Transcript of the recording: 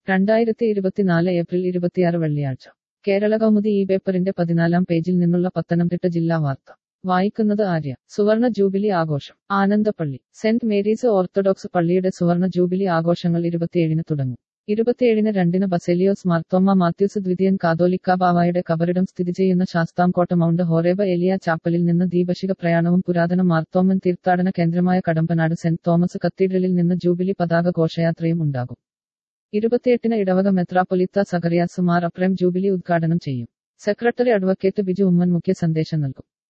രണ്ടായിരത്തി ഇരുപത്തിനാല് ഏപ്രിൽ ഇരുപത്തിയാറ് വെള്ളിയാഴ്ച കേരള കൗമുദി ഈ പേപ്പറിന്റെ പതിനാലാം പേജിൽ നിന്നുള്ള പത്തനംതിട്ട ജില്ലാ വാർത്ത വായിക്കുന്നത് ആര്യ സുവർണ ജൂബിലി ആഘോഷം ആനന്ദപ്പള്ളി സെന്റ് മേരീസ് ഓർത്തഡോക്സ് പള്ളിയുടെ സുവർണ ജൂബിലി ആഘോഷങ്ങൾ ഇരുപത്തിയേഴിന് തുടങ്ങും ഇരുപത്തിയേഴിന് രണ്ടിന് ബസേലിയോസ് മാർത്തോമ്മ മാത്യൂസ് ദ്വിതീയൻ കാതോലിക്ക ബാവായുടെ കബറിടം സ്ഥിതി ചെയ്യുന്ന ശാസ്താംകോട്ട മൗണ്ട് ഹോറേബ എലിയ ചാപ്പലിൽ നിന്ന് ദീപശിഖ പ്രയാണവും പുരാതന മാർത്തോമ്മൻ തീർത്ഥാടന കേന്ദ്രമായ കടമ്പനാട് സെന്റ് തോമസ് കത്തീഡ്രലിൽ നിന്ന് ജൂബിലി പതാക ഘോഷയാത്രയും ഉണ്ടാകും ഇരുപത്തിയെട്ടിന് ഇടവക മെത്രാപ്പൊലിത്ത സഗറിയാസ് മാർ അപ്രേം ജൂബിലി ഉദ്ഘാടനം ചെയ്യും സെക്രട്ടറി അഡ്വക്കേറ്റ് ബിജു ഉമ്മൻ മുഖ്യ സന്ദേശം നൽകും